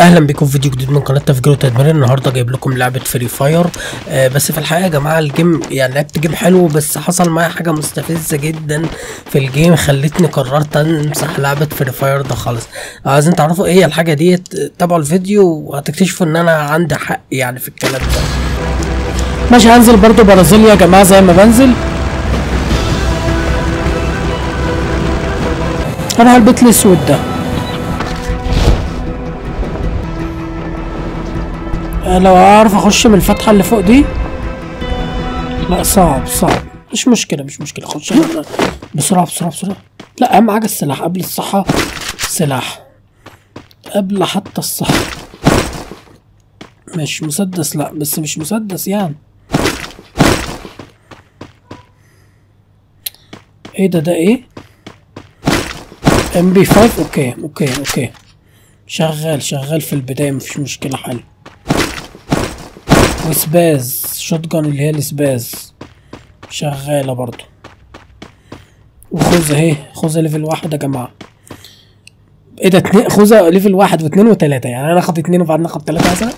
اهلا بكم في فيديو جديد من قناه تفجير وتدمير النهارده جايب لكم لعبه فري فاير آه بس في الحقيقه يا جماعه الجيم يعني لعبت جيم حلو بس حصل معايا حاجه مستفزه جدا في الجيم خلتني قررت امسح لعبه فري فاير ده خالص عايزين تعرفوا ايه هي الحاجه ديت تابعوا الفيديو وهتكتشفوا ان انا عندي حق يعني في الكلام ده ماشي هنزل برضو برازيل يا جماعه زي ما بنزل اروح البيت الاسود ده آه، لو اعرف اخش من الفتحه اللي فوق دي لا صعب صعب مش مشكله مش مشكله اخش أنا بسرعه بسرعه بسرعه لا اهم حاجه السلاح قبل الصحه سلاح قبل حتى الصحه مش مسدس لا بس مش مسدس يعني ايه ده ده ايه ام بي 5 اوكي اوكي اوكي شغال شغال في البداية مفيش مشكلة حل وسباز شوت جان اللي هي السباز شغالة برضو وخوذة اهي خوذة ليفل واحد يا جماعة ايه ده اتنين خوذة ليفل واحد واثنين وتلاتة يعني انا اخد اتنين وبعدين اخد تلاتة مثلا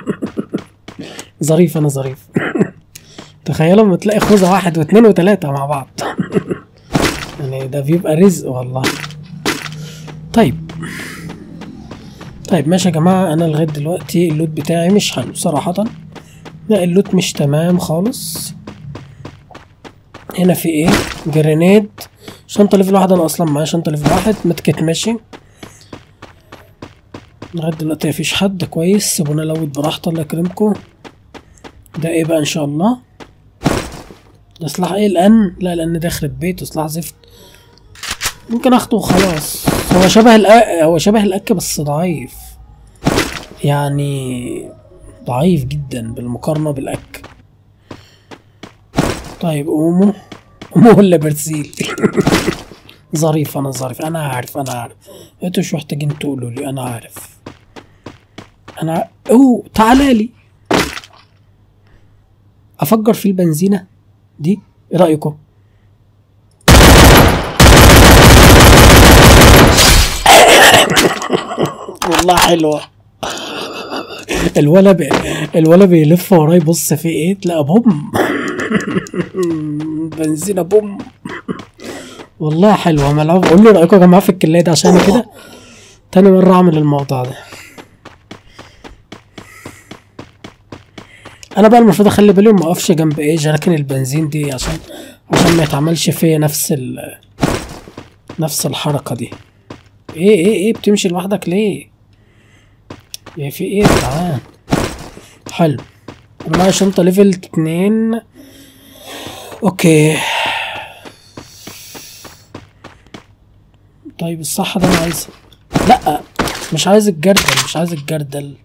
ظريف انا ظريف تخيلوا لما تلاقي خوذة واحد واثنين وتلاتة مع بعض يعني ده بيبقى رزق والله طيب طيب ماشي يا جماعة أنا لغاية دلوقتي اللوت بتاعي مش حلو صراحة لا اللوت مش تمام خالص هنا في ايه جرينيد شنطة ليفل واحد أنا أصلا معايا شنطة ليفل واحد متكت ماشي لغاية دلوقتي مفيش حد كويس سيبونا لوت براحته الله يكرمكم ده ايه بقى إن شاء الله ده سلاح ايه الان لا لان ده يخرب بيته سلاح زفت ممكن اخده وخلاص هو شبه الأ... هو شبه الاك بس ضعيف يعني ضعيف جدا بالمقارنة بالاك طيب اومو اومو ولا برسيل ظريف انا ظريف انا عارف انا عارف انتوا مش محتاجين تقولوا لي انا عارف انا ع- اوه تعالى لي افجر في البنزينه دي ايه رايكم والله حلوه الولا بي... الولا بيلف وراي يبص في ايه تلاقى بوم بنزينه بوم والله حلوه ملعوب قول لي رايكم يا جماعه في الكلايه دي عشان أنا كده تاني مره اعمل الموضوع ده انا بقى المفروض اخلي بالي وما اقفش جنب ايه جراكن البنزين دي عشان عشان ما يتعملش فيا نفس ال نفس الحركه دي ايه ايه ايه بتمشي لوحدك ليه ايه في ايه يا جدعان حلو انا معايا شنطه ليفل اتنين اوكي طيب الصح ده انا عايزه لا مش عايز الجردل مش عايز الجردل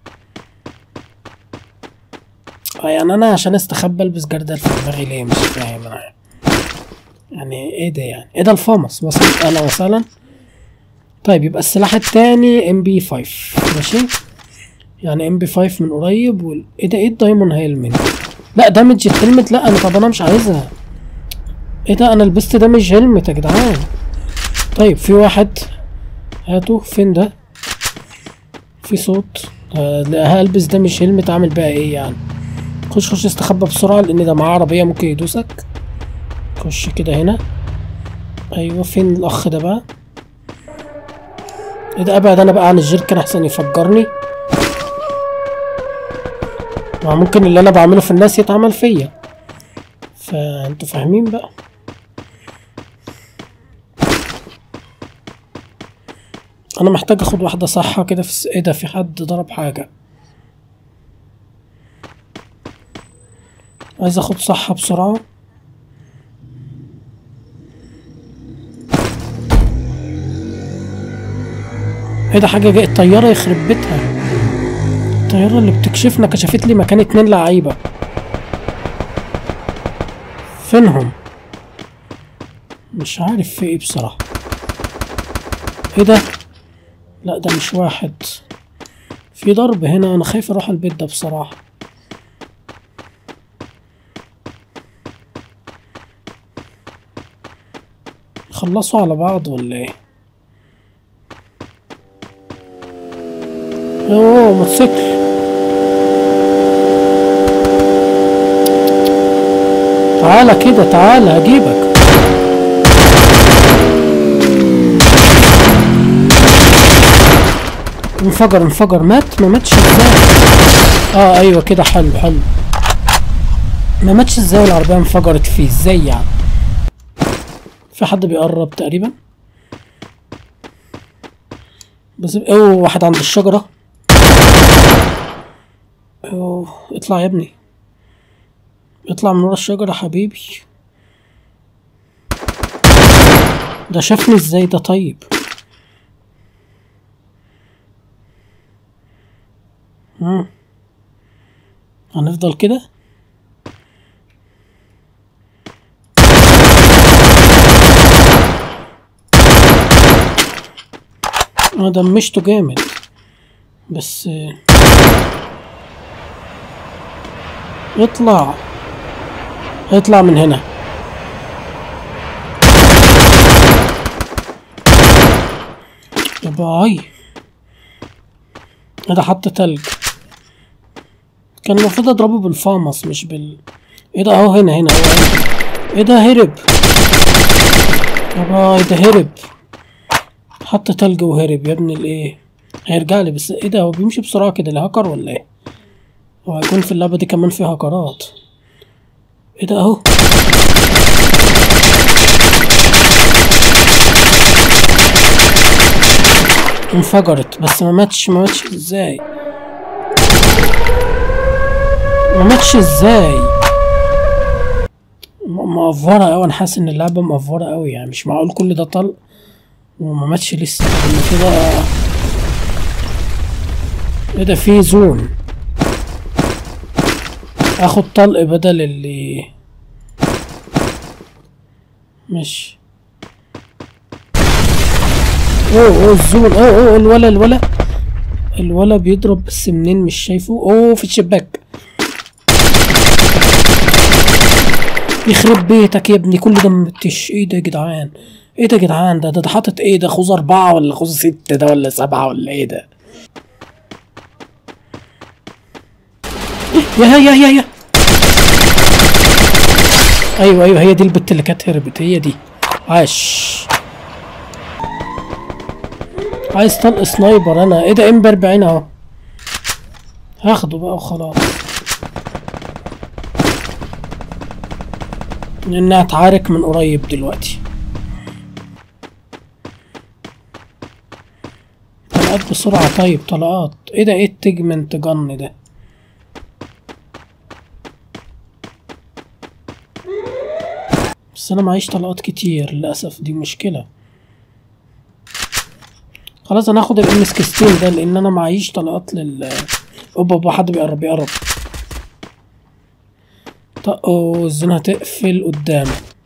آه يعني انا عشان استخبى البس جردل في دماغي ليه مش فاهم انا يعني ايه ده يعني ايه ده الفامس وصلت انا وسهلا طيب يبقى السلاح التاني ام بي 5 ماشي يعني ام بي 5 من قريب وال... ايه ده ايه الدايموند هيلمنت لا دامج هيلمت لا انا طب انا مش عايزها ايه ده انا لبست دامج هيلمت يا جدعان طيب في واحد هاتوا فين ده في صوت آه، لا، هلبس دامج هيلمت اعمل بقى ايه يعني خش خش استخبى بسرعة لأن ده معاه عربية ممكن يدوسك خش كده هنا أيوة فين الأخ ده بقى ايه ده أبعد أنا بقى عن الجيركن أحسن يفجرني ما ممكن اللي أنا بعمله في الناس يتعمل فيا فأنتوا فاهمين بقى أنا محتاج أخد واحدة صحة كده في الس- ايه ده في حد ضرب حاجة عايز اخد صحة بسرعة ايه ده حاجة جاية الطيارة يخرب بيتها الطيارة اللي بتكشفنا كشفت لي مكان اتنين لعيبة فينهم مش عارف في ايه بصراحة ايه ده لا ده مش واحد في ضرب هنا انا خايف اروح البيت ده بصراحة خلصوا على بعض ولا ايه اوه موتوسيكل تعالى كده تعالى هجيبك انفجر انفجر مات ما ماتش ازاي اه ايوه كده حلو حلو ما ماتش ازاي العربية انفجرت فيه ازاي يعني في حد بيقرب تقريبا بس اوه واحد عند الشجرة اوه اطلع يا ابني اطلع من ورا الشجرة حبيبي ده شافني ازاي ده طيب مم. هنفضل كده انا دمشته جامد بس آه، اطلع اطلع من هنا يا باي ده حط تلج كان المفروض اضربه بالفامس مش بال ايه ده اهو هنا هنا اهو هنا ايه ده هرب يا باي ده هرب حط تلج وهرب يا ابني الايه هيرجع لي بس ايه ده هو بيمشي بسرعة كده ده هاكر ولا ايه هو هيكون في اللعبة دي كمان في هاكرات ايه ده اهو انفجرت بس ما ماتش ما ماتش ازاي ما ماتش ازاي م- مقفرة اوي انا حاسس ان اللعبة مقفرة اوي يعني مش معقول كل ده طلق وما ماتش لسه إن كده ايه ده في زون اخد طلق بدل اللي ماشي اوه اوه الزون اوه اوه الولا الولا الولا بيضرب بس منين مش شايفه اوه في الشباك يخرب بيتك يا ابني كل ده متش ايه ده يا جدعان ايه ده يا جدعان ده ده, ده حاطط ايه ده خوذ اربعة ولا خوذ ستة ده ولا سبعة ولا ايه ده يا يا يا يا ايوه ايوه هي دي البت اللي كانت هربت هي دي عاش عايز طلق سنايبر انا ايه ده ام 40 اهو هاخده بقى وخلاص لانها اتعارك من قريب دلوقتي طلقات بسرعة طيب طلقات ايه ده ايه التجمنت جن ده بس انا معيش طلقات كتير للاسف دي مشكلة خلاص انا هاخد الام اس 16 ده لان انا معيش طلقات لل اوبا اوبا حد بيقرب بيقرب طقوا الزون هتقفل قدام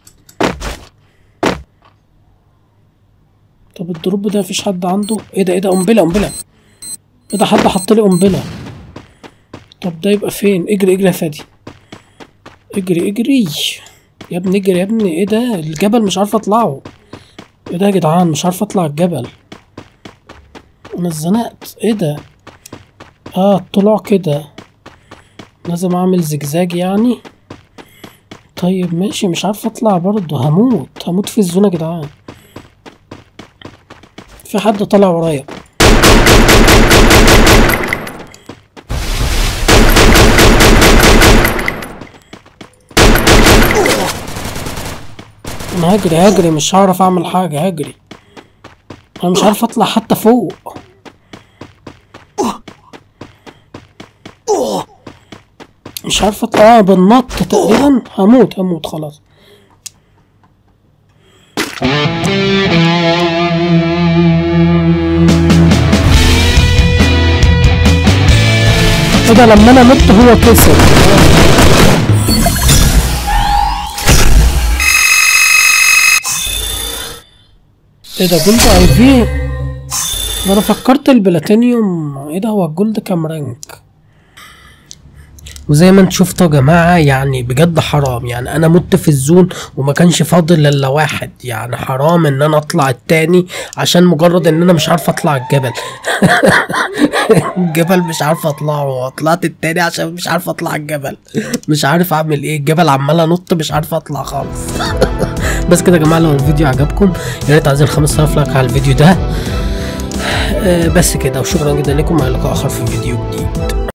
طب الدروب ده مفيش حد عنده ايه ده ايه ده قنبله قنبله ايه ده حد حط لي قنبله طب ده يبقى فين اجري اجري يا فادي اجري اجري يا ابني اجري يا ابني ايه ده الجبل مش عارف اطلعه ايه ده يا جدعان مش عارف اطلع الجبل انا اتزنقت ايه ده اه الطلوع كده لازم اعمل زجزاج يعني طيب ماشي مش عارف اطلع برضه هموت هموت في الزون يا جدعان في حد طالع ورايا انا هجري هجري مش هعرف اعمل حاجة هجري انا مش عارف اطلع حتى فوق مش عارف اطلع اه بالنط تقريبا هموت هموت خلاص كده لما انا مت هو كسب ايه ده جولد اي في ده انا فكرت البلاتينيوم ايه ده هو الجولد كام رانك وزي ما انتم شفتوا يا جماعة يعني بجد حرام يعني انا مت في الزون وما كانش فاضل الا واحد يعني حرام ان انا اطلع التاني عشان مجرد ان انا مش عارف اطلع الجبل الجبل مش عارف اطلعه طلعت التاني عشان مش عارف اطلع الجبل مش عارف اعمل ايه الجبل عمال انط مش عارف اطلع خالص بس كده يا جماعة لو الفيديو عجبكم يا ريت عايزين 5000 لايك على الفيديو ده آه، بس كده وشكرا جدا لكم على لقاء اخر في فيديو جديد